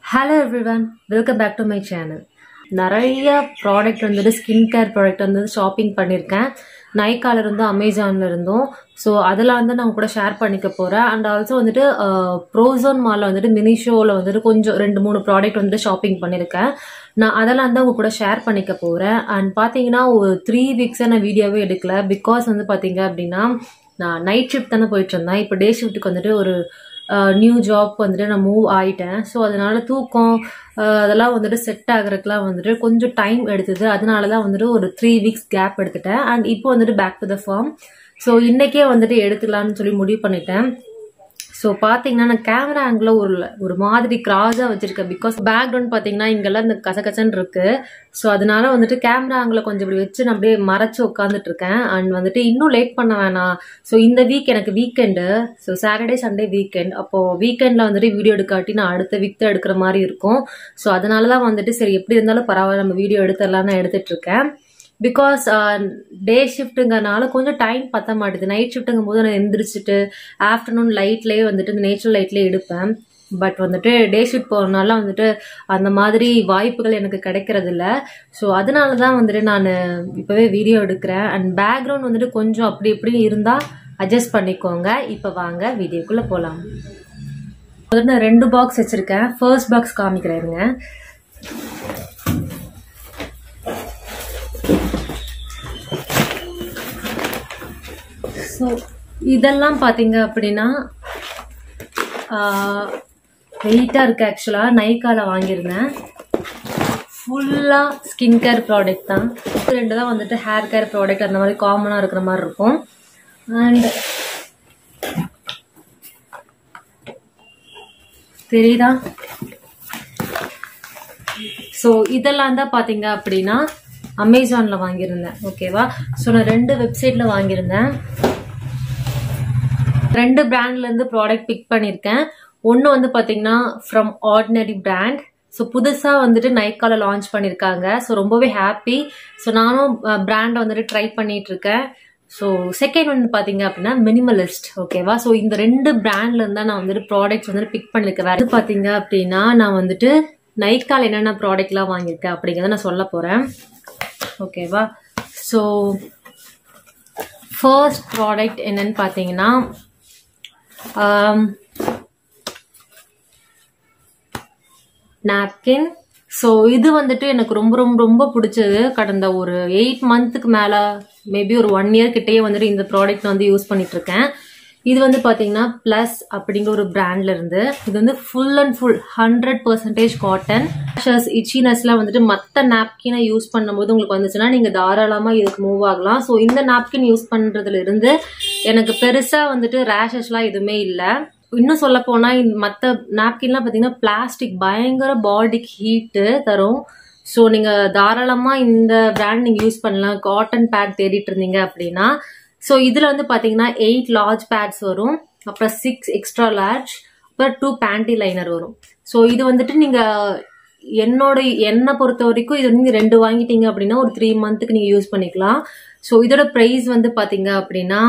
hello everyone welcome back to my channel நிறைய product வந்துட்டு skin care product வந்து shopping பண்ணியிருக்கேன் நைக்கால இருந்தும் அமேசான்ல இருந்தும் ஸோ அதெல்லாம் வந்து நான் கூட ஷேர் பண்ணிக்க போகிறேன் அண்ட் ஆல்சோ வந்துட்டு ப்ரோசோன் மாலில் வந்துட்டு மினி ஷோவில் வந்துட்டு கொஞ்சம் ரெண்டு மூணு ப்ராடக்ட் வந்து ஷாப்பிங் பண்ணியிருக்கேன் நான் அதெல்லாம் தான் உங்க கூட ஷேர் பண்ணிக்க போகிறேன் அண்ட் பார்த்தீங்கன்னா ஒரு த்ரீ வீக்ஸாக நான் வீடியோவே எடுக்கல பிகாஸ் வந்து பார்த்தீங்க அப்படின்னா நான் நைட் ஷிஃப்ட் தானே போயிட்டு இருந்தேன் இப்போ டே ஷிஃப்ட்டுக்கு வந்துட்டு ஒரு நியூ ஜாப் வந்துட்டு நான் மூவ் ஆயிட்டேன் ஸோ அதனால தூக்கம் அஹ், அதெல்லாம் வந்துட்டு செட் ஆகுறதுக்குலாம் வந்துட்டு கொஞ்சம் டைம் எடுத்தது அதனால தான் வந்துட்டு ஒரு த்ரீ வீக்ஸ் கேப் எடுத்துட்டேன் அண்ட் இப்போ வந்துட்டு back to the form so இன்னைக்கே வந்துட்டு எடுத்துக்கலாம்னு சொல்லி முடிவு பண்ணிட்டேன் ஸோ பார்த்தீங்கன்னா நான் கேமரா ஆங்கிள் ஒரு ஒரு மாதிரி கிராஸாக வச்சிருக்கேன் பிகாஸ் பேக்ரவுண்ட் பார்த்தீங்கன்னா இங்கெல்லாம் இந்த கசகசன்னு இருக்கு ஸோ அதனால வந்துட்டு கேமரா ஆங்கிள் கொஞ்சம் இப்படி வச்சு நான் அப்படியே மறைச்சு உட்காந்துட்டு இருக்கேன் அண்ட் வந்துட்டு இன்னும் லேட் பண்ண வேணாம் ஸோ இந்த வீக் எனக்கு weekend so Saturday Sunday weekend அப்போ வீக்கெண்டில் வந்துட்டு வீடியோ எடுக்காட்டி நான் அடுத்த வீக் தான் எடுக்கிற மாதிரி இருக்கும் ஸோ அதனால தான் வந்துட்டு சரி எப்படி இருந்தாலும் பரவாயில்ல நம்ம வீடியோ எடுத்துடலாம் நான் எடுத்துட்டு இருக்கேன் பிகாஸ் டே ஷிஃப்ட்டுங்கிறனால கொஞ்சம் டைம் பத்த மாட்டேது நைட் ஷிஃப்ட்டுங்கும் போது நான் எந்திரிச்சிட்டு ஆஃப்டர்நூன் லைட்லேயே வந்துட்டு இந்த நேச்சுரல் லைட்லேயே எடுப்பேன் பட் வந்துட்டு டே ஷிஃப்ட் போகிறனால வந்துட்டு அந்த மாதிரி வாய்ப்புகள் எனக்கு கிடைக்கிறது இல்ல ஸோ அதனால தான் வந்துட்டு நான் இப்போவே வீடியோ எடுக்கிறேன் அண்ட் பேக்ரவுண்ட் வந்துட்டு கொஞ்சம் அப்படி இப்படி இருந்தால் அட்ஜஸ்ட் பண்ணிக்கோங்க இப்போ வாங்க வீடியோக்குள்ளே போகலாம் முதல்ல நான் ரெண்டு பாக்ஸ் வச்சுருக்கேன் ஃபர்ஸ்ட் பாக்ஸ் காமிக்கிறேருங்க ஸோ இதெல்லாம் பார்த்தீங்க அப்படின்னா வெயிட்டாக இருக்கு ஆக்சுவலாக நைக்கால வாங்கியிருந்தேன் ஃபுல்லாக ஸ்கின் கேர் ப்ராடக்ட் தான் ரெண்டு தான் வந்துட்டு ஹேர் கேர் ப்ராடக்ட் அந்த மாதிரி காமனாக இருக்கிற மாதிரி இருக்கும் அண்ட் தெரியுதா ஸோ இதெல்லாம் தான் பார்த்தீங்க அப்படின்னா அமேசானில் வாங்கியிருந்தேன் ஓகேவா ஸோ நான் ரெண்டு வெப்சைட்டில் வாங்கியிருந்தேன் ரெண்டு பிராண்ட்லேருந்து ப்ராடக்ட் பிக் பண்ணியிருக்கேன் ஒன்று வந்து பார்த்தீங்கன்னா ஃப்ரம் ஆர்டினரி பிராண்ட் ஸோ புதுசாக வந்துட்டு நைக்கால லான்ச் பண்ணியிருக்காங்க ஸோ ரொம்பவே ஹாப்பி ஸோ நானும் பிராண்டை வந்துட்டு ட்ரை பண்ணிட்டு இருக்கேன் ஸோ செகண்ட் வந்து பார்த்தீங்க அப்படின்னா மினிமலிஸ்ட் ஓகேவா ஸோ இந்த ரெண்டு பிராண்ட்ல இருந்தா நான் வந்துட்டு ப்ராடக்ட்ஸ் வந்துட்டு பிக் பண்ணியிருக்கேன் வேறு பார்த்தீங்க அப்படின்னா நான் வந்துட்டு நைக்கால என்னென்ன ப்ராடக்ட்லாம் வாங்கியிருக்கேன் அப்படிங்கிறத நான் சொல்ல போகிறேன் ஓகேவா ஸோ ஃபர்ஸ்ட் ப்ராடக்ட் என்னன்னு பார்த்தீங்கன்னா நாப்கின் ஸோ இது வந்துட்டு எனக்கு ரொம்ப ரொம்ப ரொம்ப பிடிச்சது கடந்த ஒரு எயிட் மந்த்துக்கு மேலே மேபி ஒரு ஒன் இயர் கிட்டேயே வந்துட்டு இந்த ப்ராடக்ட் வந்து யூஸ் பண்ணிட்டு இருக்கேன் இது வந்து பார்த்தீங்கன்னா ப்ளஸ் அப்படிங்கிற ஒரு பிராண்ட்ல இருந்து இது வந்து full and full hundred percentage cotton இச்சினஸ்லாம் வந்துட்டு மற்ற நாப்கினை யூஸ் பண்ணும்போது உங்களுக்கு வந்துச்சுன்னா நீங்கள் தாராளமாக இதுக்கு மூவ் ஆகலாம் ஸோ இந்த நாப்கின் யூஸ் பண்ணுறதுல இருந்து எனக்கு பெருசாக வந்துட்டு ரேஷஸ்லாம் எதுவுமே இல்லை இன்னும் சொல்ல போனா மற்ற நாப்கின்லாம் பார்த்தீங்கன்னா பிளாஸ்டிக் பயங்கர பாடிக்கு ஹீட்டு தரும் ஸோ நீங்க தாராளமா இந்த பிராண்ட் நீங்க யூஸ் பண்ணலாம் காட்டன் பேட் தேடிட்டு இருந்தீங்க அப்படின்னா ஸோ இதுல வந்து பாத்தீங்கன்னா எயிட் லார்ஜ் பேட்ஸ் வரும் அப்புறம் சிக்ஸ் எக்ஸ்ட்ரா லார்ஜ் அப்புறம் டூ பேண்டி லைனர் வரும் ஸோ இது வந்துட்டு நீங்க என்னோட என்னை பொறுத்த வரைக்கும் இது நீங்க ரெண்டு வாங்கிட்டீங்க அப்படின்னா ஒரு த்ரீ மந்த்துக்கு நீங்க யூஸ் பண்ணிக்கலாம் ஸோ இதோட ப்ரைஸ் வந்து பாத்தீங்க அப்படின்னா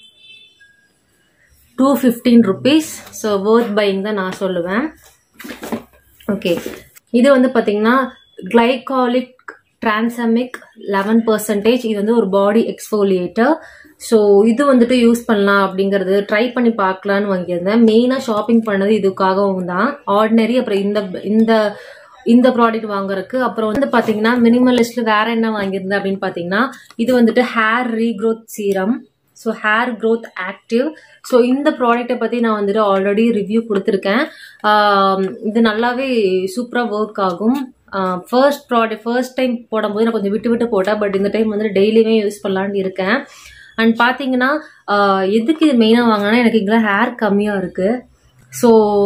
two fifteen rupees so worth buying தான் நான் சொல்லுவேன் ஓகே இது வந்து பார்த்தீங்கன்னா கிளைகாலிக் டிரான்சமிக் லெவன் பர்சன்டேஜ் இது வந்து ஒரு பாடி எக்ஸ்ஃபோலியேட்டர் ஸோ இது வந்துட்டு யூஸ் பண்ணலாம் அப்படிங்கிறது ட்ரை பண்ணி பார்க்கலான்னு வாங்கியிருந்தேன் மெயினாக ஷாப்பிங் பண்ணது இதுக்காகவும் தான் ஆர்டினரி அப்புறம் இந்த இந்த இந்த ப்ராடக்ட் வாங்குறதுக்கு அப்புறம் வந்து பார்த்தீங்கன்னா மினிமலிஸ்ட்ல வேற என்ன வாங்கியிருந்தேன் அப்படின்னு பார்த்தீங்கன்னா இது வந்துட்டு hair regrowth serum so hair growth active so இந்த ப்ராடக்ட்டை பற்றி நான் வந்துட்டு ஆல்ரெடி ரிவ்யூ கொடுத்துருக்கேன் ஆம், இது நல்லாவே சூப்பராக ஒர்க் ஆகும் ஃபர்ஸ்ட் ப்ராடக்ட் ஃபர்ஸ்ட் டைம் போடும்போது நான் கொஞ்சம் விட்டு விட்டு போட்டேன் பட் இந்த டைம் வந்துட்டு டெய்லியுமே யூஸ் பண்ணலான்னு இருக்கேன் அண்ட் பார்த்தீங்கன்னா ஆஹ், எதுக்கு இது மெயினாக வாங்கினா எனக்கு இங்கெல்லாம் ஹேர் கம்மியாக இருக்குது ஸோ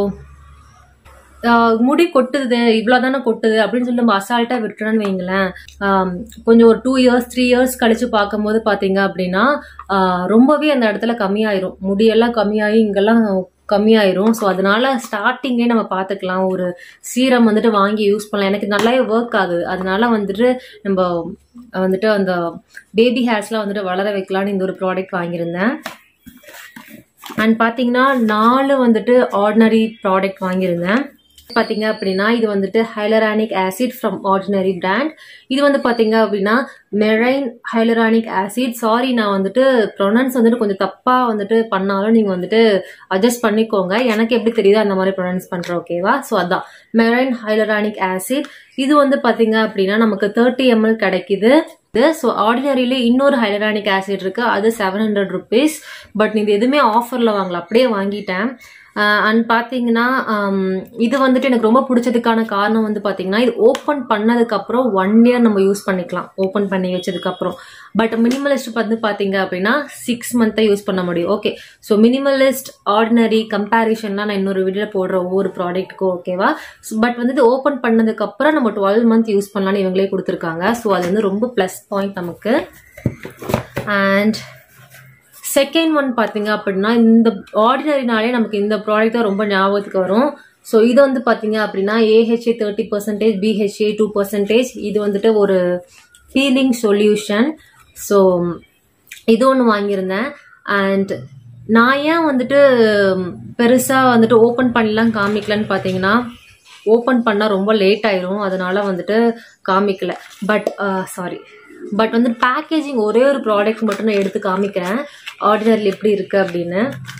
ஆஹ் முடி கொட்டுது இவ்வளவுதானே கொட்டுது அப்படின்னு சொல்லி நம்ம அசால்ட்டா விட்டுறோம்னு வைங்களேன் ஆம், கொஞ்சம் ஒரு டூ இயர்ஸ் த்ரீ இயர்ஸ் கழிச்சு பார்க்கும்போது பாத்தீங்க அப்படின்னா ஆஹ் ரொம்பவே அந்த இடத்துல கம்மியாயிரும் முடியெல்லாம் கம்மியாகி இங்கெல்லாம் கம்மியாயிரும் ஸோ அதனால ஸ்டார்டிங்கே நம்ம பார்த்துக்கலாம் ஒரு சீரம் வந்துட்டு வாங்கி யூஸ் பண்ணலாம் எனக்கு நல்லாவே ஒர்க் ஆகுது அதனால வந்துட்டு நம்ம வந்துட்டு அந்த பேபி ஹேர்ஸ்லாம் வந்துட்டு வளர வைக்கலான்னு இந்த ஒரு ப்ராடக்ட் வாங்கியிருந்தேன் அண்ட் பார்த்தீங்கன்னா நாலு வந்துட்டு ஆர்டினரி ப்ராடக்ட் வாங்கியிருந்தேன் பாத்தீங்க அப்படின்னா இது வந்துட்டு hyaluronic acid from ordinary brand இது வந்து பாத்தீங்க அப்படின்னா மெரைன் ஹைலரானிக் ஆசிட் சாரி நான் வந்துட்டு ப்ரொனன்ஸ் வந்துட்டு கொஞ்சம் தப்பா வந்துட்டு பண்ணாலும் நீங்க வந்துட்டு அட்ஜஸ்ட் பண்ணிக்கோங்க எனக்கு எப்படி தெரியுதோ அந்த மாதிரி ப்ரொனன்ஸ் பண்றேன் ஓகேவா ஸோ அதான் மெரைன் ஹைலரானிக் ஆசிட் இது வந்து பாத்தீங்க அப்படின்னா நமக்கு தேர்ட்டி எம்எல் கிடைக்குது ஸோ ஆர்டினரியில இன்னொரு ஹைலரானிக் ஆசிட் இருக்கு அது செவன் ஹண்ட்ரட் ருபீஸ் பட் இது எதுவுமே ஆஃபர்ல வாங்கல அப்படியே வாங்கிட்டேன் அண்ட் பார்த்தீங்கன்னா இது வந்துட்டு எனக்கு ரொம்ப பிடிச்சதுக்கான காரணம் வந்து பார்த்தீங்கன்னா இது ஓப்பன் பண்ணதுக்கப்புறம் ஒன் இயர் நம்ம யூஸ் பண்ணிக்கலாம் ஓப்பன் பண்ணி வச்சதுக்கப்புறம் பட் மினிமலிஸ்ட் வந்து பார்த்தீங்க அப்படின்னா சிக்ஸ் மந்த்தை யூஸ் பண்ண முடியும் ஓகே ஸோ மினிமலிஸ்ட் ஆர்டினரி கம்பேரிஷன்லாம் நான் இன்னொரு வீடியோவில் போடுற ஒவ்வொரு ப்ராடக்ட்டுக்கும் ஓகேவா பட் வந்து இது ஓப்பன் பண்ணதுக்கப்புறம் நம்ம டுவெல் மந்த் யூஸ் பண்ணலாம்னு இவங்களே கொடுத்துருக்காங்க ஸோ அது வந்து ரொம்ப ப்ளஸ் பாயிண்ட் நமக்கு அண்ட் செகண்ட் ஒன் பார்த்தீங்க அப்படின்னா இந்த ஆர்டினரினாலே நமக்கு இந்த ப்ராடக்ட் தான் ரொம்ப ஞாபகத்துக்கு வரும் ஸோ இது வந்து பார்த்தீங்க அப்படின்னா AHA thirty percentage BHA two percentage இது வந்துட்டு ஒரு பீலிங் சொல்யூஷன் ஸோ இது ஒன்று வாங்கியிருந்தேன் அண்ட் நான் ஏன் வந்துட்டு பெருசாக வந்துட்டு ஓப்பன் பண்ணலாம் காமிக்கலன்னு பார்த்தீங்கன்னா ஓப்பன் பண்ணால் ரொம்ப லேட் ஆயிரும் அதனால வந்துட்டு காமிக்கல பட் சாரி பட் வந்து பேக்கேஜிங் ஒரே ஒரு ப்ராடக்ட் மட்டும் நான் எடுத்து காமிக்கிறேன் ஆர்டினரில் எப்படி இருக்கு அப்படின்னு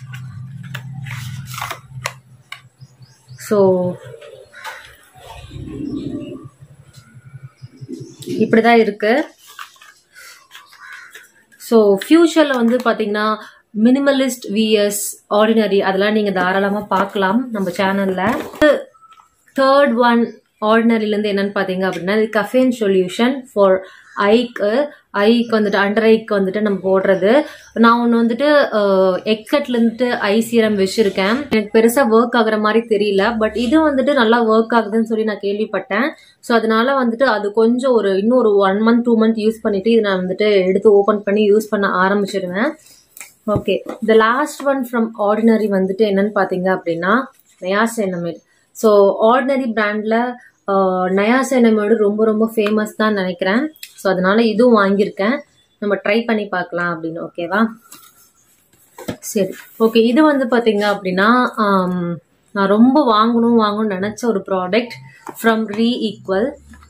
ஸோ இப்படிதான் இருக்கு ஸோ ஃபியூச்சரில் வந்து பார்த்தீங்கன்னா மினிமலிஸ்ட் விஎஸ் ஆர்டினரி அதெல்லாம் நீங்கள் தாராளமாக பார்க்கலாம் நம்ம சேனலில் தேர்ட் ஒன் ஆர்டினரிலேருந்து என்னன்னு பார்த்தீங்க அப்படின்னா இது கஃபேன் சொல்யூஷன் ஃபார் ஐக்கு ஐக்கு வந்துட்டு அண்டர் ஐக்கு வந்துட்டு நம்ம போடுறது நான் ஒன்று வந்துட்டு எக்ஸட்லேருந்து ஐ சீரம் வச்சுருக்கேன் எனக்கு பெருசாக ஒர்க் ஆகுற மாதிரி தெரியல பட் இது வந்துட்டு நல்லா ஒர்க் ஆகுதுன்னு சொல்லி நான் கேள்விப்பட்டேன் ஸோ அதனால வந்துட்டு அது கொஞ்சம் ஒரு இன்னும் ஒரு one month two month use பண்ணிட்டு இது நான் வந்துட்டு எடுத்து ஓப்பன் பண்ணி யூஸ் பண்ண ஆரம்பிச்சிடுவேன் okay the last one from ordinary வந்துட்டு என்னன்னு பார்த்தீங்க அப்படின்னா நயாசெனமிட் ஸோ ஆர்டினரி பிராண்டில் நயாசெனமேடு ரொம்ப ரொம்ப ஃபேமஸ் தான் நினைக்கிறேன் ஸோ அதனால இதுவும் வாங்கியிருக்கேன் நம்ம ட்ரை பண்ணி பார்க்கலாம் அப்படின்னு ஓகேவா சரி ஓகே இது வந்து பார்த்தீங்க அப்படின்னா நான் ரொம்ப வாங்கணும் வாங்கணும்னு நினச்ச ஒரு ப்ராடக்ட் ஃப்ரம் ரீ ஈக்குவல்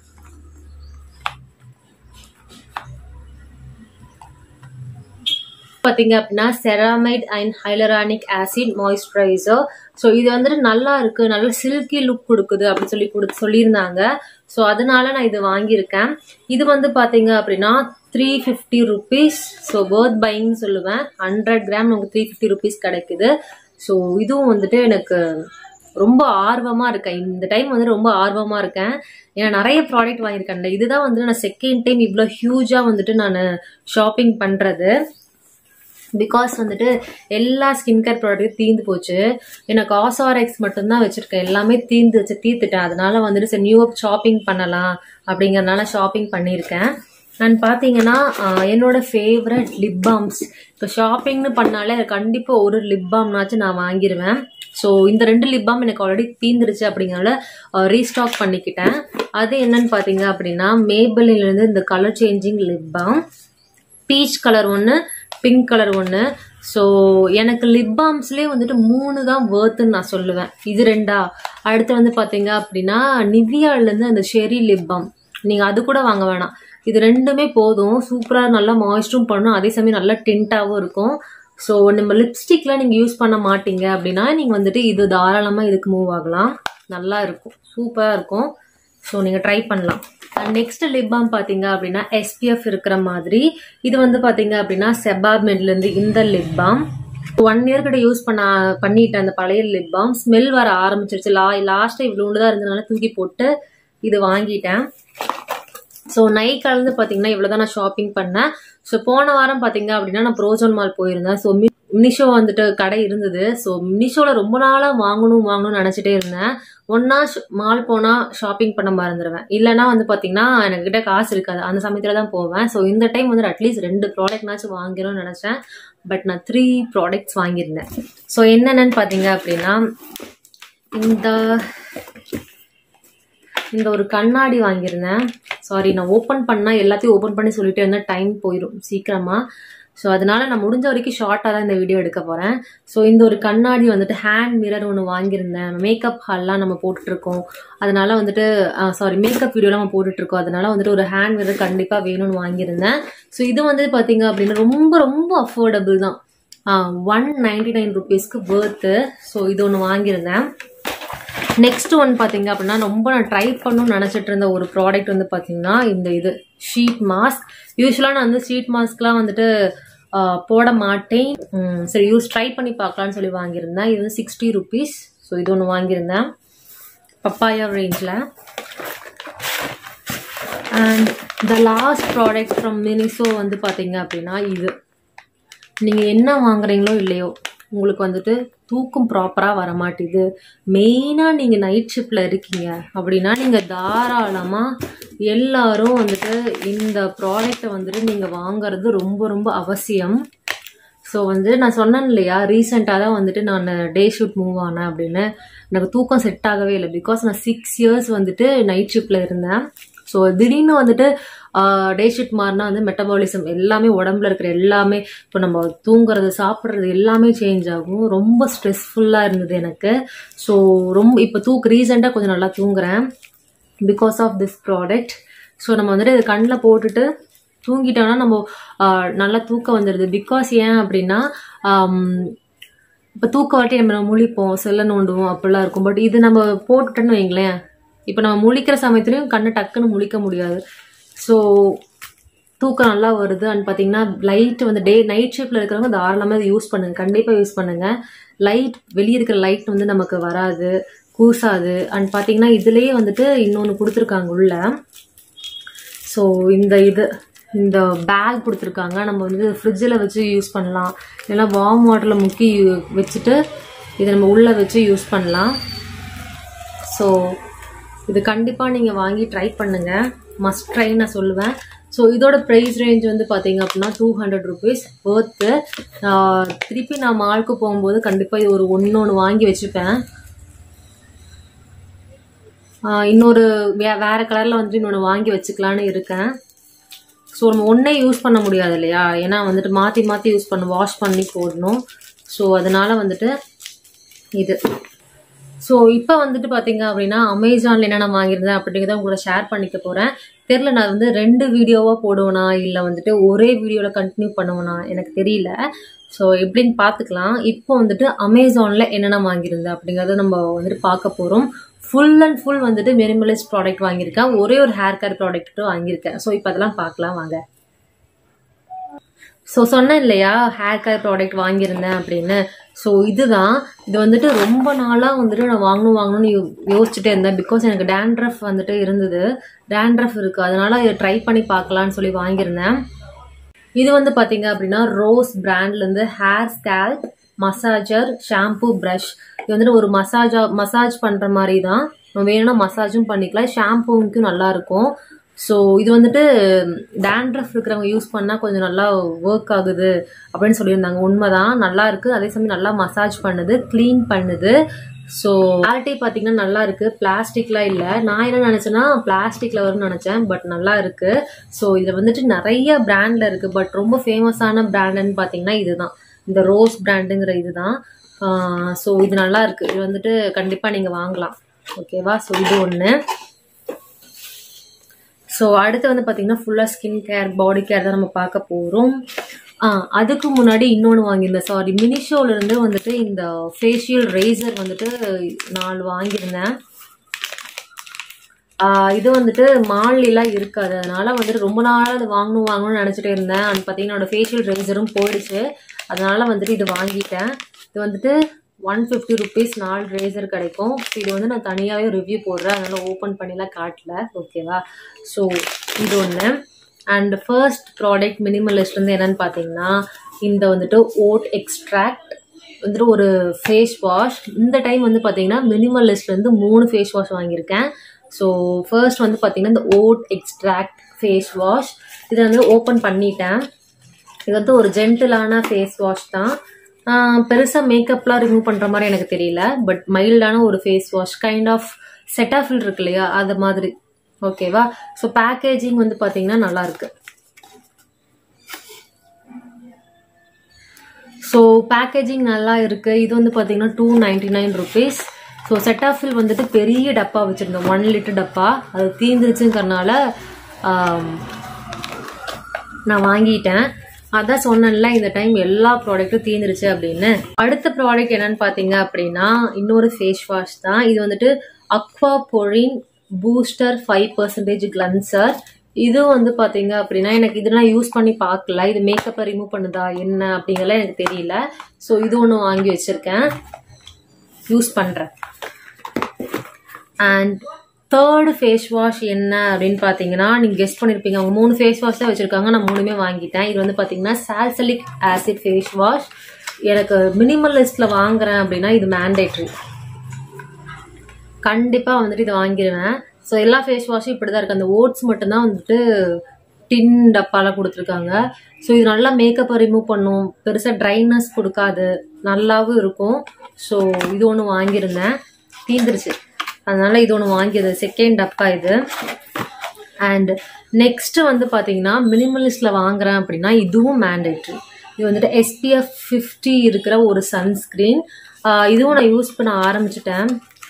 பார்த்தீங்க அப்படின்னா ceramide and hyaluronic acid moisturiser so இது வந்துட்டு நல்லா இருக்கு நல்ல சில்கி லுக் கொடுக்குது அப்படின்னு சொல்லி கொடு சொல்லியிருந்தாங்க ஸோ அதனால நான் இது வாங்கியிருக்கேன் இது வந்து பார்த்தீங்க அப்படின்னா three fifty rupees so worth buying சொல்லுவேன் ஹண்ட்ரட் கிராம் நமக்கு த்ரீ ஃபிஃப்டி ருபீஸ் கிடைக்குது ஸோ இதுவும் வந்துட்டு எனக்கு ரொம்ப ஆர்வமாக இருக்கேன் இந்த டைம் வந்து ரொம்ப ஆர்வமாக இருக்கேன் ஏன்னா நிறைய ப்ராடக்ட் வாங்கியிருக்கேன் இதுதான் வந்துட்டு நான் செகண்ட் டைம் இவ்வளோ ஹியூஜாக வந்துட்டு நான் ஷாப்பிங் பண்ணுறது பிகாஸ் வந்துட்டு எல்லா ஸ்கின் கேர் ப்ராடக்ட்டும் தீந்து போச்சு எனக்கு ஆசாரெக்ஸ் மட்டும்தான் வச்சிருக்கேன் எல்லாமே தீந்து வச்சு தீர்த்துட்டேன் அதனால வந்துட்டு சரி நியூ அப் ஷாப்பிங் பண்ணலாம் அப்படிங்கறதுனால ஷாப்பிங் பண்ணியிருக்கேன் அண்ட் பார்த்தீங்கன்னா என்னோட ஃபேவரட் லிப் பாம்ஸ் இப்போ ஷாப்பிங்னு பண்ணாலே கண்டிப்பாக ஒரு லிப் பாம்னாச்சும் நான் வாங்கிடுவேன் ஸோ இந்த ரெண்டு லிப் பாம் எனக்கு ஆல்ரெடி தீந்துருச்சு அப்படிங்கிறனால ரீஸ்டாக் பண்ணிக்கிட்டேன் அது என்னன்னு பார்த்தீங்க அப்படின்னா மேபிளிலேருந்து இந்த colour changing lip balm peach colour ஒன்று பிங்க் கலர் ஒன்று ஸோ எனக்கு லிப் பாம்ஸ்லேயே வந்துட்டு மூணு தான் வேர்த்துன்னு நான் சொல்லுவேன் இது ரெண்டா அடுத்து வந்து பார்த்தீங்க அப்படின்னா நிவியாலேருந்து அந்த ஷெரி லிப் பாம் நீங்கள் அது கூட வாங்க வேணாம் இது ரெண்டுமே போதும் சூப்பராக நல்லா மாய்ஸ்டரும் பண்ணும் அதே சமயம் நல்லா டென்ட்டாகவும் இருக்கும் ஸோ நம்ம லிப்ஸ்டிக்லாம் நீங்கள் யூஸ் பண்ண மாட்டீங்க அப்படின்னா நீங்கள் வந்துட்டு இது தாராளமாக இதுக்கு மூவ் ஆகலாம் நல்லா இருக்கும் சூப்பராக இருக்கும் ஸோ நீங்கள் ட்ரை பண்ணலாம் நெக்ஸ்ட் லிப் பாம் பார்த்தீங்க அப்படின்னா எஸ்பிஎஃப் இருக்கிற மாதிரி இது வந்து பார்த்தீங்க அப்படின்னா செபாமெட்லேருந்து இந்த லிப் பாம் ஒன் இயர் கிட்ட யூஸ் பண்ண பண்ணிட்டேன் அந்த பழைய லிப் பாம் ஸ்மெல் வர ஆரம்பிச்சிருச்சு லா லாஸ்ட்டாக இவ்வளோண்டு தான் இருந்ததுனால தூக்கி போட்டு இது வாங்கிட்டேன் ஸோ நை கலந்து பார்த்தீங்கன்னா இவ்வளோ தான் நான் ஷாப்பிங் பண்ணேன் ஸோ போன வாரம் பார்த்தீங்க அப்படின்னா நான் ப்ரோஜோன் மால் போயிருந்தேன் ஸோ மினிஷோ வந்துட்டு கடை இருந்தது ஸோ மினிஷோவில் ரொம்ப நாளாக வாங்கணும் வாங்கணும்னு நினச்சிட்டே இருந்தேன் ஒன்றா மால் போனால் ஷாப்பிங் பண்ண மறந்துடுவேன் இல்லைனா வந்து பார்த்தீங்கன்னா என்கிட்ட காசு இருக்காது அந்த சமயத்தில் தான் போவேன் ஸோ இந்த டைம் வந்து அட்லீஸ்ட் ரெண்டு ப்ராடக்ட்னாச்சும் வாங்கிடும்னு நினச்சேன் பட் நான் த்ரீ ப்ராடக்ட்ஸ் வாங்கியிருந்தேன் ஸோ என்னென்னு பார்த்தீங்க அப்படின்னா இந்த இந்த ஒரு கண்ணாடி வாங்கியிருந்தேன் சாரி நான் ஓப்பன் பண்ணால் எல்லாத்தையும் ஓப்பன் பண்ணி சொல்லிட்டு இருந்தால் டைம் போயிடும் சீக்கிரமாக ஸோ அதனால நான் முடிஞ்ச வரைக்கும் ஷார்ட்டாக தான் இந்த வீடியோ எடுக்க போகிறேன் ஸோ இந்த ஒரு கண்ணாடி வந்துட்டு ஹேண்ட் மிரர் ஒன்று வாங்கியிருந்தேன் மேக்கப் ஹால்லாம் நம்ம போட்டுட்ருக்கோம் அதனால வந்துட்டு சாரி மேக்கப் வீடியோலாம் நம்ம போட்டுட்ருக்கோம் அதனால வந்துட்டு ஒரு ஹேண்ட் மிரர் கண்டிப்பாக வேணும்னு வாங்கியிருந்தேன் ஸோ இது வந்து பார்த்தீங்க அப்படின்னா ரொம்ப ரொம்ப அஃபோர்டபுள் தான் ஒன் நைன்டி நைன் ருபீஸ்க்கு பேர்த்து ஸோ இது ஒன்று வாங்கியிருந்தேன் நெக்ஸ்ட் ஒன் பார்த்தீங்க அப்படின்னா ரொம்ப நான் ட்ரை பண்ணணும்னு நினச்சிட்டு இருந்த ஒரு ப்ராடக்ட் வந்து பார்த்தீங்கன்னா இந்த இது ஷீட் மாஸ்க் யூஸ்வலாக நான் வந்து ஷீட் மாஸ்க்லாம் வந்துட்டு ஆஹ், போட மாட்டேன் உம், சரி யூஸ் ட்ரை பண்ணி பார்க்கலான்னு சொல்லி வாங்கியிருந்தேன் இது வந்து சிக்ஸ்டி ருபீஸ் ஸோ இது ஒன்று வாங்கியிருந்தேன் பப்பாயா ரேஞ்சில் and the last product from Miniso வந்து பார்த்தீங்க அப்படின்னா இது நீங்கள் என்ன வாங்குறீங்களோ இல்லையோ உங்களுக்கு வந்துட்டு தூக்கம் ப்ராப்பராக வர மாட்டேது மெயினாக நீங்கள் நைட் ஷிஃப்டில் இருக்கீங்க அப்படின்னா நீங்கள் தாராளமாக எல்லாரும் வந்துட்டு இந்த ப்ராடக்டை வந்துட்டு நீங்கள் வாங்குறது ரொம்ப ரொம்ப அவசியம் ஸோ வந்து நான் சொன்னேன் இல்லையா ரீசெண்டாக தான் வந்துட்டு நான் டே ஷூட் மூவ் ஆனேன் அப்படின்னு எனக்கு தூக்கம் செட் ஆகவே இல்லை பிகாஸ் நான் சிக்ஸ் இயர்ஸ் வந்துட்டு நைட் ஷிஃப்டில் இருந்தேன் ஸோ திடீர்னு வந்துட்டு டே ஷிஃப்ட் மாறினா வந்து மெட்டபாலிசம் எல்லாமே உடம்புல இருக்கிற எல்லாமே இப்போ நம்ம தூங்குறது சாப்பிட்றது எல்லாமே சேஞ்ச் ஆகும் ரொம்ப ஸ்ட்ரெஸ்ஃபுல்லாக இருந்தது எனக்கு ஸோ ரொம்ப இப்போ தூக்கு ரீசெண்டாக கொஞ்சம் நல்லா தூங்குறேன் because of this product so நம்ம வந்துட்டு இது கண்ணில் போட்டுட்டு தூங்கிட்டோம்னா நம்ம ஆஹ், நல்லா தூக்கம் வந்துடுது பிகாஸ் ஏன் அப்படின்னா இப்போ தூக்க வாட்டி நம்ம முழிப்போம் செல்ல நோண்டுவோம் அப்படிலாம் இருக்கும் பட் இது நம்ம போட்டுட்டோன்னு வைங்களேன் இப்போ நம்ம முழிக்கிற சமயத்துலையும் கண்ணை டக்குன்னு முழிக்க முடியாது ஸோ தூக்கம் நல்லா வருது அண்ட் பார்த்தீங்கன்னா லைட் வந்து டே நைட் ஷிஃப்டில் இருக்கிறவங்க தாராளமாக இதை யூஸ் பண்ணுங்க கண்டிப்பாக யூஸ் பண்ணுங்க லைட் வெளியே இருக்கிற லைட் வந்து நமக்கு வராது கூசாது அண்ட் பார்த்தீங்கன்னா இதுலேயே வந்துட்டு இன்னொன்று கொடுத்துருக்காங்க உள்ள ஸோ இந்த இது இந்த பேக் கொடுத்துருக்காங்க நம்ம வந்து ஃப்ரிட்ஜில் வச்சு யூஸ் பண்ணலாம் இல்லைன்னா வார்ம் வாட்டரில் முக்கி வச்சுட்டு இதை நம்ம உள்ளே வச்சு யூஸ் பண்ணலாம் ஸோ இது கண்டிப்பாக நீங்கள் வாங்கி ட்ரை பண்ணுங்கள் மஸ்ட் ட்ரை நான் சொல்லுவேன் ஸோ இதோட ப்ரைஸ் ரேஞ்ச் வந்து பார்த்தீங்க அப்படின்னா டூ ஹண்ட்ரட் ருபீஸ் ஒர்த்து திருப்பி நான் மாலுக்கு போகும்போது கண்டிப்பாக இது ஒரு ஒன்று ஒன்று வாங்கி வச்சுப்பேன் ஆஹ் இன்னொரு வே வேற கலரில் வந்துட்டு இன்னொன்று வாங்கி வச்சுக்கலான்னு இருக்கேன் ஸோ நம்ம ஒன்றே யூஸ் பண்ண முடியாது இல்லையா ஏன்னா வந்துட்டு மாற்றி மாற்றி யூஸ் பண்ண வாஷ் பண்ணி போடணும் ஸோ அதனால வந்துட்டு இது ஸோ இப்போ வந்துட்டு பார்த்தீங்க அப்படின்னா அமேசானில் என்னென்ன வாங்கியிருந்தேன் அப்படிங்கிறத உங்களை ஷேர் பண்ணிக்க போகிறேன் தெரில நான் வந்து ரெண்டு வீடியோவாக போடுவேனா இல்லை வந்துட்டு ஒரே வீடியோவில் கண்டினியூ பண்ணுவேனா எனக்கு தெரியல ஸோ எப்படின்னு பார்த்துக்கலாம் இப்போ வந்துட்டு அமேசானில் என்னென்ன வாங்கியிருந்தேன் அப்படிங்கிறத நம்ம வந்துட்டு பார்க்க போகிறோம் ஃபுல் அண்ட் ஃபுல் வந்துட்டு மினிமலிஸ்ட் ப்ராடக்ட் வாங்கியிருக்கேன் ஒரே ஒரு ஹேர் கேர் ப்ராடக்ட்டும் வாங்கியிருக்கேன் ஸோ இப்போ அதெல்லாம் பார்க்கலாம் வாங்க ஸோ சொன்னேன் இல்லையா ஹேர் கேர் ப்ராடக்ட் வாங்கியிருந்தேன் அப்படின்னு ஸோ இதுதான் இது வந்துட்டு ரொம்ப நாளாக வந்துட்டு நான் வாங்கணும் வாங்கணும்னு யோ யோசிச்சுட்டே இருந்தேன் பிகாஸ் எனக்கு டேண்ட்ரஃப் வந்துட்டு இருந்தது டேண்ட்ரஃப் இருக்குது அதனால இதை ட்ரை பண்ணி பார்க்கலான்னு சொல்லி வாங்கியிருந்தேன் இது வந்து பார்த்தீங்க அப்படின்னா ரோஸ் பிராண்ட்லேருந்து hair scalp massager shampoo brush இது வந்துட்டு ஒரு மசாஜா மசாஜ் பண்ணுற மாதிரி தான் நம்ம வேணும்னா மசாஜும் பண்ணிக்கலாம் ஷாம்புக்கும் நல்லா இருக்கும் ஸோ இது வந்துட்டு டேண்ட்ரஃப் இருக்கிறவங்க யூஸ் பண்ணால் கொஞ்சம் நல்லா ஒர்க் ஆகுது அப்படின்னு சொல்லியிருந்தாங்க உண்மைதான் நல்லா இருக்கு அதே சமயம் நல்லா மசாஜ் பண்ணுது க்ளீன் பண்ணுது ஸோ குவாலிட்டி பார்த்தீங்கன்னா நல்லா இருக்கு பிளாஸ்டிக்லாம் இல்லை நான் என்ன நினச்சேன்னா பிளாஸ்டிக்ல வரும்னு நினச்சேன் பட் நல்லா இருக்கு ஸோ இதில் வந்துட்டு நிறைய பிராண்ட்ல இருக்கு பட் ரொம்ப ஃபேமஸான பிராண்டுன்னு பார்த்தீங்கன்னா இதுதான் இந்த ரோஸ் பிராண்டுங்கிற இதுதான் ஸோ இது நல்லா இருக்கு இது வந்துட்டு கண்டிப்பாக நீங்கள் வாங்கலாம் ஓகேவா ஸோ இது ஒன்று ஸோ அடுத்து வந்து பார்த்தீங்கன்னா ஃபுல்லாக ஸ்கின் கேர் பாடி கேர் தான் நம்ம பார்க்க போகிறோம் ஆ அதுக்கு முன்னாடி இன்னொன்று வாங்கியிருந்தேன் சாரி மினிஷோலேருந்து வந்துட்டு இந்த ஃபேஷியல் ரேசர் வந்துட்டு நாலு வாங்கியிருந்தேன் ஆ, இது வந்துட்டு மால்லாம் இருக்காது அதனால வந்துட்டு ரொம்ப நாளாக அது வாங்கணும் வாங்கணும்னு நினச்சிட்டே இருந்தேன் அது பார்த்தீங்கன்னா என்னோட ஃபேஷியல் ரேசரும் போயிடுச்சு அதனால வந்துட்டு இது வாங்கிட்டேன் இது வந்துட்டு ஒன் ஃபிஃப்டி ருபீஸ் நாலு ரேசர் கிடைக்கும் ஸோ இது வந்து நான் தனியாகவே ரிவ்யூ போடுறேன் அதனால ஓப்பன் பண்ணிலாம் காட்டல ஓகேவா ஸோ இது ஒன்று அண்ட் ஃபர்ஸ்ட் ப்ராடக்ட் மினிமலிஸ்ட்லேருந்து என்னன்னு பார்த்தீங்கன்னா இந்த வந்துட்டு ஓட் எக்ஸ்ட்ராக்ட் வந்துட்டு ஒரு ஃபேஸ் வாஷ் இந்த டைம் வந்து பார்த்தீங்கன்னா மினிமலிஸ்ட்லேருந்து மூணு ஃபேஸ் வாஷ் வாங்கியிருக்கேன் ஸோ ஃபர்ஸ்ட் வந்து பார்த்தீங்கன்னா இந்த ஓட் எக்ஸ்ட்ராக்ட் ஃபேஸ் வாஷ் இதை வந்து ஓப்பன் பண்ணிட்டேன் இது வந்து ஒரு ஜென்டிலான ஃபேஸ் வாஷ் தான் பெருசாக மேக்கப்லாம் ரிமூவ் பண்ணுற மாதிரி எனக்கு தெரியல பட் மைல்டான ஒரு face wash kind of Cetaphil இருக்கு இல்லையா அது மாதிரி ஓகேவா ஸோ பேக்கேஜிங் வந்து பார்த்தீங்கன்னா நல்லா இருக்கு ஸோ பேக்கேஜிங் நல்லா இருக்குது இது வந்து பார்த்தீங்கன்னா two ninety nine rupees so Cetaphil வந்துட்டு பெரிய டப்பா வச்சுருந்தேன் ஒன் லிட்டர் டப்பா அது தீந்துருச்சுங்கிறனால ஆம், நான் வாங்கிட்டேன் அதான் சொன்னேன்ல இந்த டைம் எல்லா ப்ராடக்ட்டும் தீந்துருச்சு அப்படின்னு அடுத்த ப்ராடக்ட் என்னன்னு பார்த்தீங்க அப்படின்னா இன்னொரு ஃபேஸ் வாஷ் தான் இது வந்துட்டு aquaporin booster five percentage cleanser இது வந்து பார்த்தீங்க அப்படின்னா எனக்கு இதெல்லாம் யூஸ் பண்ணி பார்க்கல இது மேக்கப்பை ரிமூவ் பண்ணுதா என்ன அப்படிங்கலாம் எனக்கு தெரியல ஸோ இது ஒன்று வாங்கி வச்சுருக்கேன் யூஸ் பண்ணுறேன் அண்ட் தேர்டு ஃபேஸ் வாஷ் என்ன அப்படின்னு பார்த்தீங்கன்னா நீங்கள் கெஸ்ட் பண்ணியிருப்பீங்க அவங்க மூணு ஃபேஸ் வாஷ் தான் வச்சுருக்காங்க நான் மூணுமே வாங்கிட்டேன் இது வந்து பார்த்தீங்கன்னா சால்சலிக் ஆசிட் ஃபேஸ் வாஷ் எனக்கு மினிமலிஸ்ட்டில் வாங்குறேன் அப்படின்னா இது மேண்டேட்ரி கண்டிப்பாக வந்துட்டு இதை வாங்கிடுவேன் ஸோ எல்லா ஃபேஸ் வாஷும் இப்படி தான் இருக்குது அந்த ஓட்ஸ் மட்டும்தான் வந்துட்டு டின் டப்பால கொடுத்துருக்காங்க ஸோ இது நல்லா மேக்கப்பை ரிமூவ் பண்ணும் பெருசாக ட்ரைனஸ் கொடுக்காது நல்லாவும் இருக்கும் ஸோ இது ஒன்று வாங்கியிருந்தேன் தீந்துருச்சு அதனால இது ஒன்று வாங்கியது செகண்ட் டப்பா இது அண்ட் நெக்ஸ்ட் வந்து பார்த்தீங்கன்னா மினிமலிஸ்டில் வாங்குறேன் அப்படின்னா இதுவும் மேண்டேட்ரி இது வந்துட்டு எஸ்பிஎஃப் ஃபிஃப்டி இருக்கிற ஒரு சன்ஸ்க்ரீன் இதுவும் நான் யூஸ் பண்ண ஆரம்பிச்சிட்டேன்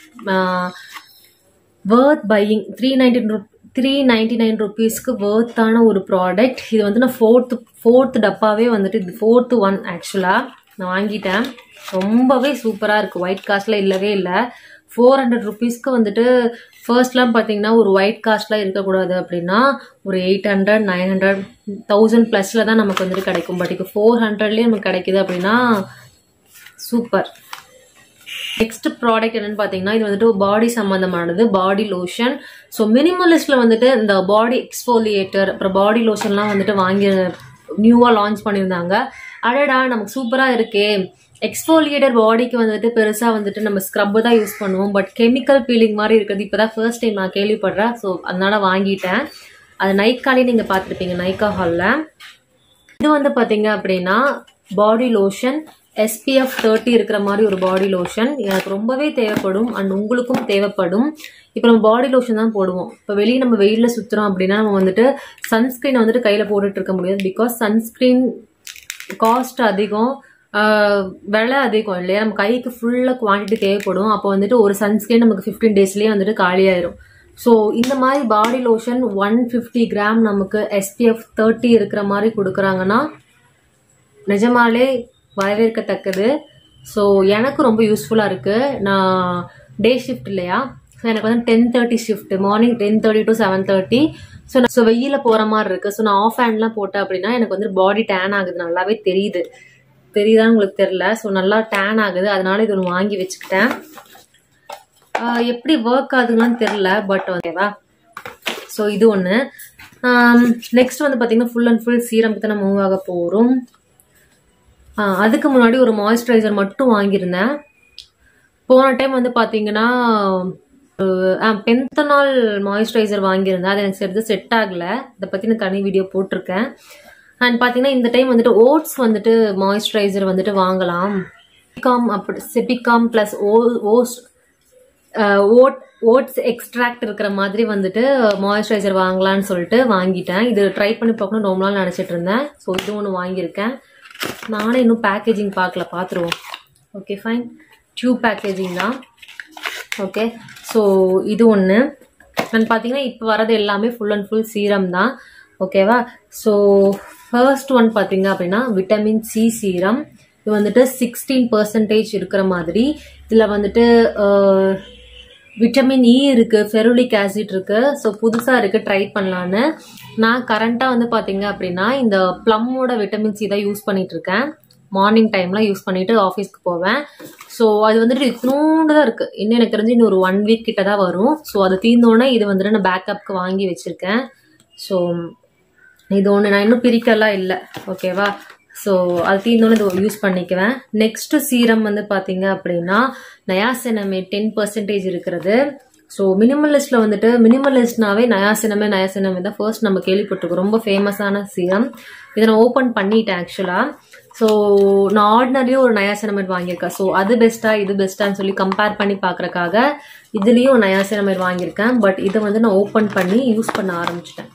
worth buying three nineteen rup three ninety nine ருபீஸ்க்கு வேர்த்தான ஒரு ப்ராடக்ட் இது வந்து நான் ஃபோர்த்து ஃபோர்த்து டப்பாவே வந்துட்டு இது ஃபோர்த்து ஒன் ஆக்சுவலாக நான் வாங்கிட்டேன் ரொம்பவே சூப்பராக இருக்குது ஒயிட் காஸ்ட்டில் இல்லவே இல்லை ஃபோர் ஹண்ட்ரட் ருபீஸ்க்கு வந்துட்டு ஃபர்ஸ்ட்லாம் பார்த்தீங்கன்னா ஒரு ஒயிட் காஸ்ட்லாம் இருக்கக்கூடாது அப்படின்னா ஒரு eight hundred nine hundred thousand ப்ளஸில் தான் நமக்கு வந்துட்டு கிடைக்கும் பட் இப்போ ஃபோர் ஹண்ட்ரட்லேயே நமக்கு கிடைக்குது அப்படின்னா சூப்பர் நெக்ஸ்ட் ப்ராடக்ட் என்னன்னு பார்த்தீங்கன்னா இது வந்துட்டு பாடி சம்மந்தமானது பாடி லோஷன் ஸோ மினிமலிஸ்டில் வந்துட்டு இந்த பாடி எக்ஸ்ஃபோலியேட்டர் அப்புறம் பாடி லோஷன்லாம் வந்துட்டு வாங்கி நியூவாக லான்ச் பண்ணியிருந்தாங்க அடடா நமக்கு சூப்பராக இருக்கே எக்ஸ்ஃபோலியேட்டர் பாடிக்கு வந்துட்டு பெருசாக வந்துட்டு நம்ம ஸ்க்ரப்பு தான் யூஸ் பண்ணுவோம் பட் கெமிக்கல் பீலிங் மாதிரி இருக்குது இப்போ தான் ஃபர்ஸ்ட் டைம் நான் கேள்விப்படுறேன் ஸோ அதனால வாங்கிட்டேன் அது நைக்காலே நீங்கள் பார்த்துருப்பீங்க நைக்கா ஹாலில் இது வந்து பார்த்தீங்க அப்படின்னா பாடி லோஷன் எஸ்பிஎஃப் தேர்ட்டி இருக்கிற மாதிரி ஒரு பாடி லோஷன் எனக்கு ரொம்பவே தேவைப்படும் அண்ட் உங்களுக்கும் தேவைப்படும் இப்போ நம்ம பாடி லோஷன் தான் போடுவோம் இப்போ வெளியே நம்ம வெயிலில் சுற்றுறோம் அப்படின்னா நம்ம வந்துட்டு சன்ஸ்க்ரீன் வந்துட்டு கையில் போட்டுட்டு இருக்க முடியாது பிகாஸ் சன்ஸ்க்ரீன் காஸ்ட் அதிகம் ஆஹ் விலை அதிகம் இல்லையா நம்ம கைக்கு ஃபுல்லாக குவான்டிட்டி தேவைப்படும் அப்போ வந்துட்டு ஒரு சன்ஸ்க்ரீன் நமக்கு ஃபிஃப்டீன் டேஸ்லேயே வந்துட்டு காலியாயிரும் ஸோ இந்த மாதிரி body lotion one fifty gram நமக்கு எஸ்பிஎஃப் தேர்ட்டி இருக்கிற மாதிரி கொடுக்குறாங்கன்னா நிஜமாலே வரவேற்கத்தக்கது ஸோ எனக்கு ரொம்ப யூஸ்ஃபுல்லாக இருக்குது நான் டே ஷிஃப்ட் இல்லையா ஸோ எனக்கு வந்து ten thirty shift morning ten thirty to seven thirty so நான் ஸோ வெயிலில் போகிற மாதிரி இருக்குது ஸோ நான் ஆஃப் ஹேண்ட்லாம் போட்டேன் அப்படின்னா எனக்கு வந்து பாடி டேன் ஆகுது நல்லாவே தெரியுது தெரியுதான்னு உங்களுக்கு தெரில ஸோ நல்லா டேன் ஆகுது அதனால இது ஒன்று வாங்கி வச்சுக்கிட்டேன் ஆஹ் எப்படி ஒர்க் ஆகுதுன்னு தெரில பட் ஓகேவா ஸோ இது ஒன்று நெக்ஸ்ட் வந்து பார்த்தீங்கன்னா ஃபுல் அண்ட் ஃபுல் சீரம்க்கு தான் மூவ் ஆக போகிறோம் அதுக்கு முன்னாடி ஒரு மாய்ஸ்சரைசர் மட்டும் வாங்கியிருந்தேன் போன டைம் வந்து பார்த்தீங்கன்னா பென்தனால் மாய்ஸ்சரைசர் வாங்கியிருந்தேன் அது எனக்கு சரிது செட் ஆகலை இதை பற்றி நான் தனி வீடியோ போட்டிருக்கேன் அண்ட் பார்த்தீங்கன்னா இந்த டைம் வந்துட்டு ஓட்ஸ் வந்துட்டு மாய்ஸ்சரைசர் வந்துட்டு வாங்கலாம் செபிகாம் அப்படி செபிகாம் ப்ளஸ் ஓ ஓஸ் ஓட் ஓட்ஸ் எக்ஸ்ட்ராக்ட் இருக்கிற மாதிரி வந்துட்டு மாய்ஸ்சரைசர் வாங்கலாம்னு சொல்லிட்டு வாங்கிட்டேன் இது ட்ரை பண்ணி பார்க்கணும் ரொம்ப நாள் நினச்சிட்டு இருந்தேன் ஸோ இது ஒன்று வாங்கியிருக்கேன் நானே இன்னும் பேக்கேஜிங் பார்க்கல பார்த்துருவோம் ஓகே ஃபைன் டியூப் பேக்கேஜிங் தான் ஓகே ஸோ இது ஒன்று அண்ட் பார்த்தீங்கன்னா இப்போ வரது எல்லாமே ஃபுல் அண்ட் ஃபுல் சீரம் தான் ஓகேவா ஸோ ஃபர்ஸ்ட் ஒன் பார்த்தீங்க அப்படின்னா விட்டமின் சி சீரம் இது வந்துட்டு சிக்ஸ்டீன் பர்சன்டேஜ் இருக்கிற மாதிரி இதில் வந்துட்டு விட்டமின் இ இருக்குது ஃபெருலிக் ஆசிட் இருக்குது ஸோ புதுசாக இருக்குது ட்ரை பண்ணலான்னு நான் கரண்ட்டாக வந்து பார்த்தீங்க அப்படின்னா இந்த ப்ளம்மோட விட்டமின் சி தான் யூஸ் பண்ணிட்டு இருக்கேன் மார்னிங் டைமில் யூஸ் பண்ணிட்டு ஆஃபீஸ்க்கு போவேன் ஸோ அது வந்துட்டு இத்தினோண்டு தான் இருக்குது இன்னும் எனக்கு தெரிஞ்சு இன்னும் ஒரு ஒன் வீக் கிட்ட தான் வரும் ஸோ அது தீர்ந்தோடனே இது வந்துட்டு நான் பேக்கப்புக்கு வாங்கி வச்சுருக்கேன் ஸோ இது ஒன்று நான் இன்னும் பிரிக்கலாம் இல்லை ஓகேவா ஸோ அது தீர்ந்தோன்னு இது யூஸ் பண்ணிக்குவேன் நெக்ஸ்ட்டு சீரம் வந்து பார்த்தீங்க அப்படின்னா நயாசினமே டென் பர்சன்டேஜ் இருக்கிறது ஸோ மினிமலிஸ்ட்டில் வந்துட்டு மினிமலிஸ்ட்னாவே நயாசினமே நயாசினமே தான் ஃபர்ஸ்ட் நம்ம கேள்விப்பட்டிருக்கோம் ரொம்ப ஃபேமஸான சீரம் இதை நான் ஓப்பன் பண்ணிட்டேன் ஆக்சுவலாக ஸோ நான் ஆர்டினரியும் ஒரு நயாசினமேட் வாங்கியிருக்கேன் ஸோ அது பெஸ்ட்டா இது பெஸ்ட்டான்னு சொல்லி கம்பேர் பண்ணி பார்க்குறக்காக இதுலேயும் நயாசினமேட் வாங்கியிருக்கேன் பட் இதை வந்து நான் ஓப்பன் பண்ணி யூஸ் பண்ண ஆரம்பிச்சிட்டேன்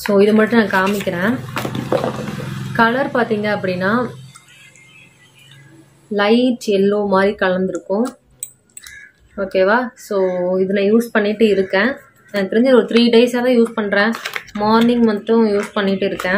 ஸோ இது மட்டும் நான் காமிக்கிறேன் கலர் பார்த்தீங்க அப்படின்னா லைட் எல்லோ மாதிரி கலந்துருக்கும் ஓகேவா ஸோ இது நான் யூஸ் பண்ணிட்டு இருக்கேன் எனக்கு தெரிஞ்சு ஒரு த்ரீ டேஸாக தான் யூஸ் பண்ணுறேன் மார்னிங் மட்டும் யூஸ் பண்ணிட்டு இருக்கேன்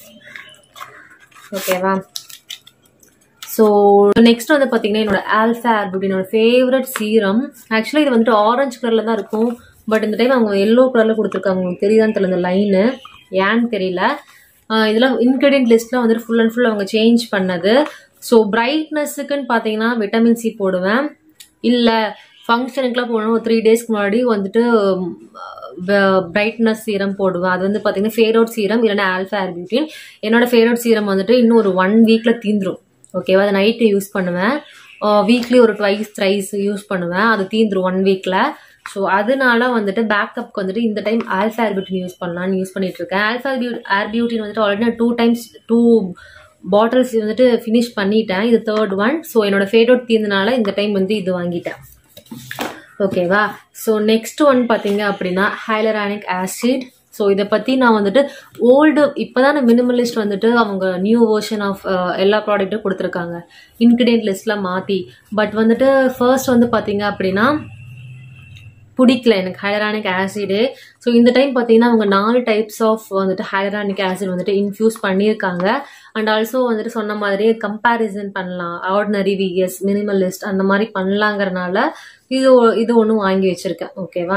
ஓகேவா ஸோ நெக்ஸ்ட் வந்து பார்த்தீங்கன்னா என்னோட ஆல்ஃபா ஆர்புட் என்னோட ஃபேவரட் சீரம் ஆக்சுவலி இது வந்துட்டு ஆரஞ்சு கலரில் தான் இருக்கும் பட் இந்த டைம் அவங்க எல்லோ கலரில் கொடுத்துருக்காங்க உங்களுக்கு தெரியுதான்னு தெரியல இந்த லைனு ஏன்னு தெரியல ஆஹ் இதெல்லாம் இன்க்ரீடியன்ட் லிஸ்ட்டில் வந்துட்டு ஃபுல் அண்ட் ஃபுல் அவங்க சேஞ்ச் பண்ணது ஸோ பிரைட்னஸுக்குன்னு பார்த்தீங்கன்னா விட்டமின் சி போடுவேன் இல்லை ஃபங்க்ஷனுக்குலாம் போடணும் ஒரு த்ரீ டேஸ்க்கு முன்னாடி வந்துட்டு பிரைட்னஸ் சீரம் போடுவேன் அது வந்து பார்த்தீங்கன்னா ஃபேவரட் சீரம் இல்லைன்னா ஆல்ஃபா ஆர்பியூட்டின் என்னோட ஃபேவரட் சீரம் வந்துட்டு இன்னும் ஒரு ஒன் வீக்கில் தீந்துரும் ஓகேவா அதை நைட்டு யூஸ் பண்ணுவேன் வீக்லி ஒரு ட்வைஸ் த்ரைஸ் யூஸ் பண்ணுவேன் அது தீந்துரும் ஒன் வீக்கில் ஸோ அதனால வந்துட்டு பேக்கப்க்கு வந்துட்டு இந்த டைம் ஆல்ஃபா ஆர்பியூட்டின் யூஸ் பண்ணலான்னு யூஸ் பண்ணிட்டு இருக்கேன் ஆல்ஃபா ஆர்பியூட்டின் வந்துட்டு ஆல்ரெடி நான் டூ டைம்ஸ் டூ பாட்டில்ஸ் வந்துட்டு ஃபினிஷ் பண்ணிட்டேன் இது தேர்ட் ஒன் ஸோ என்னோட ஃபேவரட் தீர்ந்தனால இந்த டைம் வந்து இது வாங்கிட்டேன் ஓகேவா ஸோ நெக்ஸ்ட் ஒன் பார்த்தீங்க அப்படின்னா ஹைலரானிக் ஆசிட் ஸோ இதை பற்றி நான் வந்துட்டு ஓல்டு இப்போ தான் மினிமலிஸ்ட் வந்துட்டு அவங்க நியூ வெர்ஷன் ஆஃப் எல்லா ப்ராடக்ட்டும் கொடுத்துருக்காங்க இன்க்ரீடியன்ட் லிஸ்ட்டில் மாற்றி பட் வந்துட்டு ஃபர்ஸ்ட் வந்து பார்த்தீங்க அப்படின்னா பிடிக்கல எனக்கு ஹைலரானிக் ஆசிடு ஸோ இந்த டைம் பார்த்தீங்கன்னா அவங்க நாலு டைப்ஸ் ஆஃப் வந்துட்டு ஹைலரானிக் ஆசிட் வந்துட்டு இன்ஃப்யூஸ் பண்ணியிருக்காங்க அண்ட் ஆல்சோ வந்துட்டு சொன்ன மாதிரியே கம்பேரிசன் பண்ணலாம் ஆர்டினரி விஎஸ் மினிமலிஸ்ட் அந்த மாதிரி பண்ணலாங்கிறனால இது ஒ- இது ஒன்று வாங்கி வச்சிருக்கேன் ஓகேவா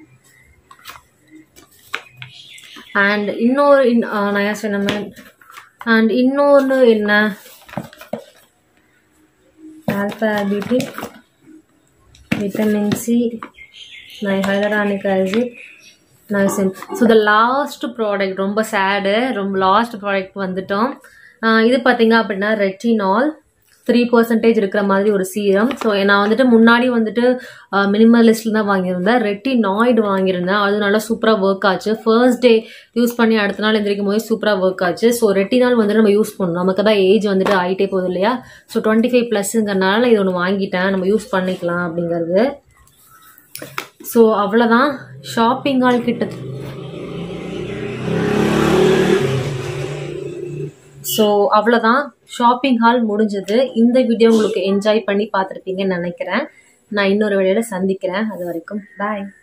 அண்ட் இன்னொரு இன்- ஆ, நான் ஏன் சொன்ன அண்ட் இன்னொன்று என்ன alpha arbutin vitamin C hyaluronic acid niacin so the last product ரொம்ப சேடு ரொம்ப லாஸ்ட் ப்ராடக்ட் வந்துட்டோம் ஆஹ் இது பார்த்தீங்க அப்படின்னா ரெட்டினால் த்ரீ பர்சன்டேஜ் இருக்கிற மாதிரி ஒரு சீரம் ஸோ நான் வந்துட்டு முன்னாடி வந்துட்டு மினிமலிஸ்டில் தான் வாங்கியிருந்தேன் ரெட்டினாய்டு வாங்கியிருந்தேன் அது நல்லா சூப்பராக ஒர்க் ஆச்சு ஃபர்ஸ்ட் டே யூஸ் பண்ணி அடுத்த நாள் எந்திரிக்கும் போது சூப்பராக ஒர்க் ஆச்சு ஸோ ரெட்டினால் வந்துட்டு நம்ம யூஸ் பண்ணணும் நமக்கு தான் ஏஜ் வந்துட்டு ஆகிட்டே போகுது இல்லையா ஸோ டுவெண்ட்டி ஃபைவ் ப்ளஸ்ங்கிறனால இது ஒன்று வாங்கிட்டேன் நம்ம யூஸ் பண்ணிக்கலாம் அப்படிங்கிறது ஸோ அவ்வளோதான் ஷாப்பிங் ஆல் கிட்ட ஸோ அவ்வளோதான் ஷாப்பிங் ஹால் முடிஞ்சது இந்த வீடியோ உங்களுக்கு என்ஜாய் பண்ணி பார்த்துருப்பீங்கன்னு நினைக்கிறேன் நான் இன்னொரு வீடியோவில் சந்திக்கிறேன் அது வரைக்கும் பாய்